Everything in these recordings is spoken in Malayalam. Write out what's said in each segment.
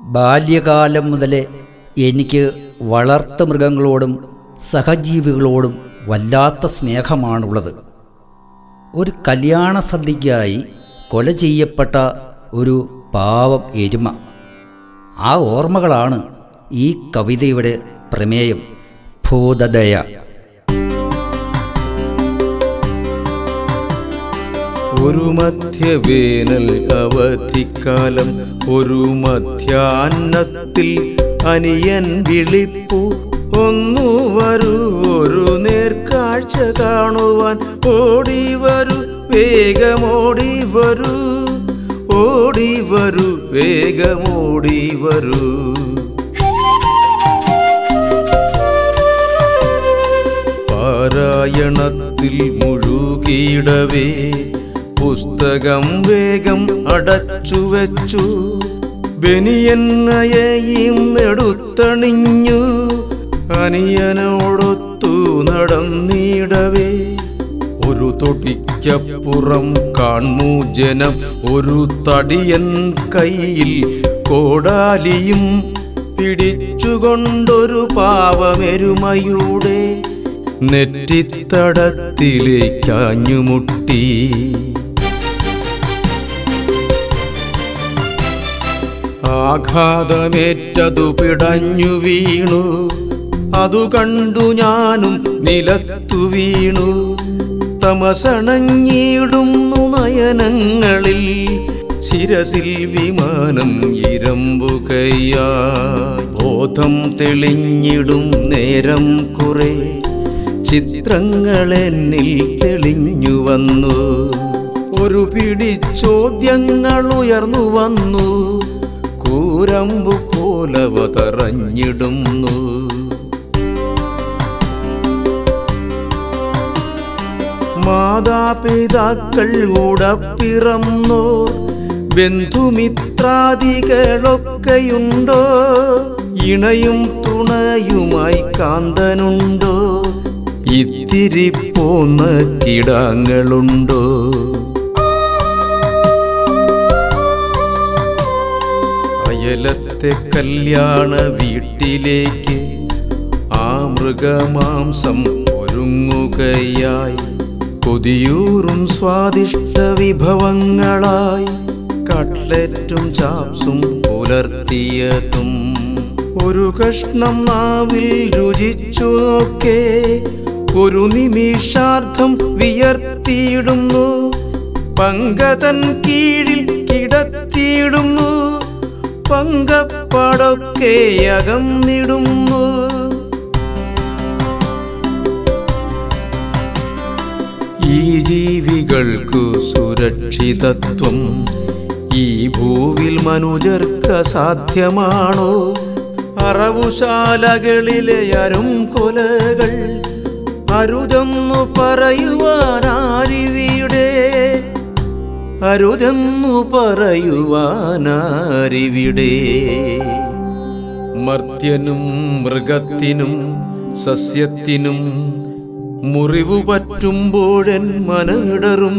ബാല്യകാലം മുതലേ എനിക്ക് വളർത്തു മൃഗങ്ങളോടും സഹജീവികളോടും വല്ലാത്ത സ്നേഹമാണുള്ളത് ഒരു കല്യാണ സദ്യയ്ക്കായി കൊല ചെയ്യപ്പെട്ട ഒരു പാവം എരുമ ആ ഓർമ്മകളാണ് ഈ കവിതയുടെ പ്രമേയം ഭൂതദയ ഒരു മധ്യവേനൽ അവധിക്കാലം ഒരു മധ്യാന്നത്തിൽ അനിയൻ വിളിപ്പു ഒന്നു വരൂ ഒരു നേർക്കാഴ്ച കാണുവാൻ ഓടി വരൂ വേഗമോടി വരൂ ഓടി വരൂ വേഗമോടി വരൂ പാരായണത്തിൽ മുഴുകിയിടവേ പുസ്തകം വേഗം അടച്ചു വെച്ചു ബനിയന്നയെയും നെടുത്തണിഞ്ഞു അനിയനോടൊത്തു നടന്നിടവേ ഒരു തൊടിക്കപ്പുറം കാൺമു ജനം ഒരു തടിയൻ കയ്യിൽ കോടാലിയും പിടിച്ചുകൊണ്ടൊരു പാവമെരുമയുടെ നെറ്റിത്തടത്തിലേക്കാഞ്ഞുമുട്ടി ആഘാതമേറ്റതു പിടഞ്ഞു വീണു അതു കണ്ടു ഞാനും നിലത്തു വീണു തമസണഞ്ഞിടുന്നു നയനങ്ങളിൽ ശിരസിൽ വിമാനം ഇരമ്പുകയാ ബോധം തെളിഞ്ഞിടും നേരം കുറെ ചിത്രങ്ങളെന്നിൽ തെളിഞ്ഞു വന്നു ഒരു പിടി ചോദ്യങ്ങൾ ഉയർന്നു വന്നു കൂരമ്പു പോലവ തറഞ്ഞിടുന്നു മാതാപിതാക്കൾ ഉടപ്പിറന്നോർ ബന്ധുമിത്രാദികളൊക്കെയുണ്ടോ ഇണയും തുണയുമായി കാന്തനുണ്ടോ ഇത്തിരി പോന്ന കിടങ്ങളുണ്ടോ അയലത്തെ കല്യാണ വീട്ടിലേക്ക് ആ മൃഗമാംസം ഒരുങ്ങുകയായി കൊതിയൂറും സ്വാദിഷ്ട വിഭവങ്ങളായി കട്ട്ലറ്റും ചാപ്സും പുലർത്തിയതും ഒരു കഷ്ണം നാവിൽ രുചിച്ചു നോക്കേ ഒരു നിമിഷാർത്ഥം വിയർത്തിയിടുന്നു പങ്കതൻ കീഴിൽ കിടത്തിയിടുന്നു പങ്കപ്പാടൊക്കെ അകന്നിടുന്നു ഈ ജീവികൾക്കു സുരക്ഷിതത്വം ഈ ഭൂവിൽ മനുജർക്ക് സാധ്യമാണോ അറവുശാലകളിലെ അരും കൊലകൾ അരുതെന്നു പറയുവാനാരിവിടെ അരുതെന്നു പറയുവാനാരിവിടെ മർത്യനും മൃഗത്തിനും സസ്യത്തിനും മുറിവു പറ്റുമ്പോഴൻ മനമിടറും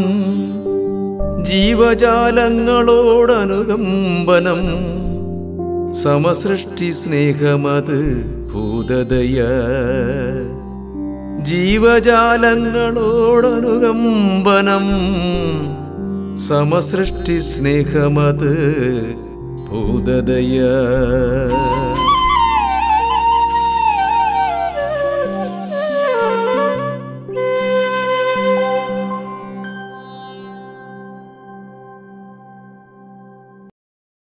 ജീവജാലങ്ങളോടനുകമ്പനം സമസൃഷ്ടി സ്നേഹമത് ഭൂതദയ ജീവജാലങ്ങളോടനുകമ്പനം സമസൃഷ്ടി സ്നേഹമത് ഭൂതദയ